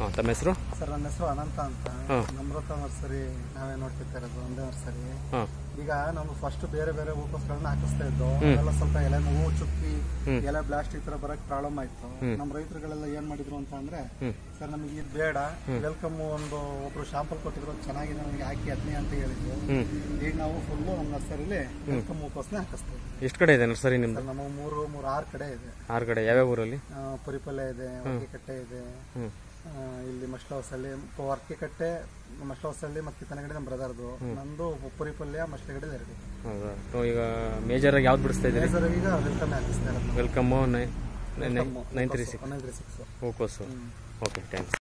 ಹಾಂ ತಮ್ಮ ಹೆಸರು ಸರ್ ನನ್ನ ಹೆಸರು ಅನಂತ ಅಂತ ಹಾಂ. ನಮ್ರತ ನರ್ಸರಿ ನಾವೇ ನೋಡ್ತಿರ್ತಾ ಇರೋದು ಒಂದೇ ನರ್ಸರಿ ಹಾಂ ಈಗ ನಾವು ಫಸ್ಟ್ ಬೇರೆ ಬೇರೆ ಹೂಕೋಸ್ಗಳನ್ನ ಹಾಕಿಸ್ತಾ ಇದ್ದು ಅದೆಲ್ಲ ಸ್ವಲ್ಪ ಎಲೆ ಹೂವು ಚುಕ್ಕಿ ಎಲೆ ಬ್ಲಾಸ್ಟ್ ಈ ತರ ಬರಕ್ ಪ್ರಾಬ್ಲಮ್ ಆಯ್ತು ನಮ್ಮ ರೈತರುಗಳೆಲ್ಲ ಏನ್ ಮಾಡಿದ್ರು ಅಂತ ಅಂದ್ರೆ ಸರ್ ನಮಗೆ ಇದು ಬೇಡ ವೆಲ್ಕಮ್ ಒಂದು ಒಬ್ರು ಶಾಂಪಲ್ ಕೊಟ್ಟಿದ್ರು ಅದ್ ಚೆನ್ನಾಗಿದೆ ನಮಗೆ ಹಾಕಿ ಅದನ್ನೇ ಅಂತ ಹೇಳಿದ್ರು ಹ್ಞೂ ಈಗ ನಾವು ಫುಲ್ ನಮ್ಮ ನರ್ಸರಿಲಿ ವೆಲ್ಕಮ್ ಹೂಕೋಸ್ನ ಹಾಕಿಸ್ತಾ ಇದ್ದೀವಿ ಎಷ್ಟು ಕಡೆ ಇದೆ ನರ್ಸರಿ ನಿಮ್ಮದು ಸರ್ ನಮ್ಮ ಮೂರು ಮೂರು ಆರು ಕಡೆ ಇದೆ ಆರು ಕಡೆ ಯಾವ್ಯಾವ ಊರಲ್ಲಿ ಆ, ಪುರಿಪಲ್ಲೆ ಇದೆ ಕಟ್ಟೆ ಇದೆ ಹ್ಞೂ ಆ, ಇಲ್ಲಿ ಮಸ್ಲಹೊಸಳ್ಳಿ ವರ್ಕಿಕಟ್ಟೆ ಮಸ್ಲಹೊಸಳ್ಳಿ ಮತ್ತು ಕಿತ್ತನಗಡೆ ನಮ್ಮ ಬ್ರದರ್ದು ನಂದು ಉಪ್ಪುರಿ ಪಲ್ಯ ಮಸ್ಲಗಡೆ ಎರಡು ಹೌದಾ ಸೊ ಈಗ ಮೇಜರಾಗಿ ಯಾವ್ದು ಬಿಡಿಸ್ತಾ ಇದ್ದೀರಿ ಸರ್ ಈಗ ವೆಲ್ಕಮ್ ಹಾಕಿಸ್ತಾ ಇರೋದು ವೆಲ್ಕಮ್ಮು ನೈ nine three six one three six ಹೂಕೋಸು ಓಕೆ ಥ್ಯಾಂಕ್ಸ್